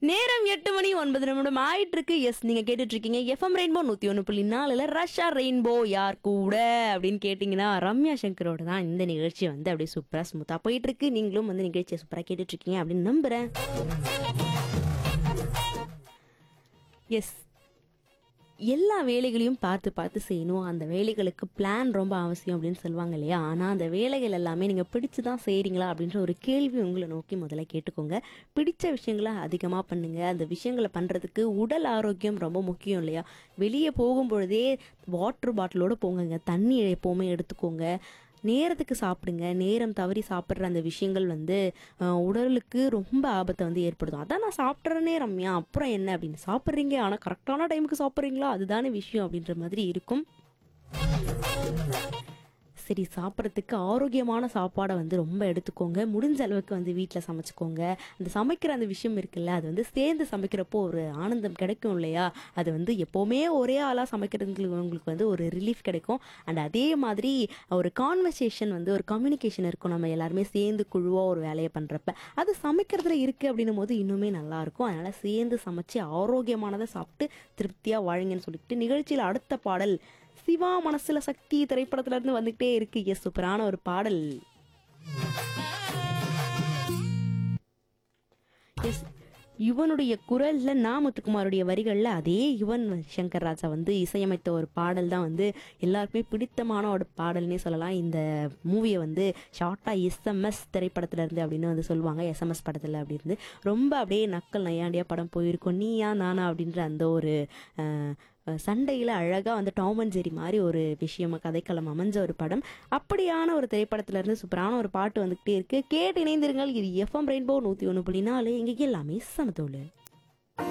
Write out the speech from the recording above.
நேரம் எட்டு மணி ஒன்பது நிமிடம் ஆயிட்டு இருக்கு எஸ் நீங்க கேட்டுட்டு இருக்கீங்க எஃப்எம் ரெயின்போ நூத்தி ஒன்று புள்ளி நாலுல ரஷ்யா ரெயின்போ யார் கூட அப்படின்னு கேட்டீங்கன்னா ரம்யா சங்கரோட தான் இந்த நிகழ்ச்சி வந்து அப்படியே சூப்பரா ஸ்மூத்தா போயிட்டு இருக்கு நீங்களும் வந்து நிகழ்ச்சியை சூப்பரா கேட்டுட்டு இருக்கீங்க அப்படின்னு நம்புறேன் எஸ் எல்லா வேலைகளையும் பார்த்து பார்த்து செய்யணும் அந்த வேலைகளுக்கு பிளான் ரொம்ப அவசியம் அப்படின்னு சொல்லுவாங்க இல்லையா ஆனால் அந்த வேலைகள் எல்லாமே நீங்கள் பிடிச்சு தான் செய்கிறீங்களா அப்படின்ற ஒரு கேள்வி உங்களை நோக்கி முதல்ல கேட்டுக்கோங்க பிடிச்ச விஷயங்களை அதிகமாக பண்ணுங்கள் அந்த விஷயங்களை பண்ணுறதுக்கு உடல் ஆரோக்கியம் ரொம்ப முக்கியம் இல்லையா வெளியே போகும்பொழுதே வாட்டர் பாட்டிலோடு போங்கங்க தண்ணி எப்போவுமே எடுத்துக்கோங்க நேரத்துக்கு சாப்பிடுங்க நேரம் தவறி சாப்பிட்ற அந்த விஷயங்கள் வந்து அஹ், உடலுக்கு ரொம்ப ஆபத்தை வந்து ஏற்படுத்தும் அதான் நான் சாப்பிட்றேனே ரம்யா அப்புறம் என்ன அப்படின்னு சாப்பிட்றீங்க ஆனால் கரெக்டான டைமுக்கு சாப்பிட்றீங்களா அதுதானே விஷயம் அப்படின்ற மாதிரி இருக்கும் சரி சாப்பிட்றதுக்கு ஆரோக்கியமான சாப்பாடை வந்து ரொம்ப எடுத்துக்கோங்க முடிஞ்ச அளவுக்கு வந்து வீட்டில் சமைச்சுக்கோங்க அந்த சமைக்கிற அந்த விஷயம் இருக்குல்ல அது வந்து சேர்ந்து சமைக்கிறப்போ ஒரு ஆனந்தம் கிடைக்கும் இல்லையா அது வந்து எப்போவுமே ஒரே ஆளாக சமைக்கிறதுக்கு உங்களுக்கு வந்து ஒரு ரிலீஃப் கிடைக்கும் அண்ட் அதே மாதிரி ஒரு கான்வர்சேஷன் வந்து ஒரு கம்யூனிகேஷன் இருக்கும் நம்ம எல்லாருமே சேர்ந்து குழுவாக ஒரு வேலையை பண்ணுறப்ப அது சமைக்கிறதுல இருக்குது அப்படின்னும் போது இன்னுமே நல்லாயிருக்கும் அதனால் சேர்ந்து சமைச்சு ஆரோக்கியமானதை சாப்பிட்டு திருப்தியாக வாழுங்கன்னு சொல்லிட்டு நிகழ்ச்சியில் அடுத்த பாடல் சிவா மனசுல சக்தி திரைப்படத்துல இருந்து வந்துகிட்டே இருக்கு எஸ் சூப்பரான ஒரு பாடல் எஸ் யுவனுடைய குரல்ல நா முத்துக்குமாருடைய வரிகள்ல அதே யுவன் சங்கர் ராஜா வந்து இசையமைத்த ஒரு பாடல் தான் வந்து எல்லாருக்குமே பிடித்தமான ஒரு பாடல்னே சொல்லலாம் இந்த மூவியை வந்து ஷார்ட்டா எஸ்எம்எஸ் திரைப்படத்துல இருந்து அப்படின்னு வந்து சொல்லுவாங்க எஸ்எம்எஸ் படத்துல அப்படின்னு ரொம்ப அப்படியே நக்கல் நையாண்டியா படம் போயிருக்கும் நீயா நானா அப்படின்ற அந்த ஒரு அஹ், அஹ் சண்டையில் அழகாக வந்து டாம் அண்ட் ஜெரி மாதிரி ஒரு விஷயமா கதைக்களம் அமைஞ்ச ஒரு படம் அப்படியான ஒரு திரைப்படத்துல இருந்து சூப்பரான ஒரு பாட்டு வந்துகிட்டே இருக்கு கேட்டு இணைந்திருங்கள் இது எஃப்எம் ரெயின்போ நூற்றி ஒன்று புள்ளி நாலு இங்கே எல்லாமே சமத்தோடு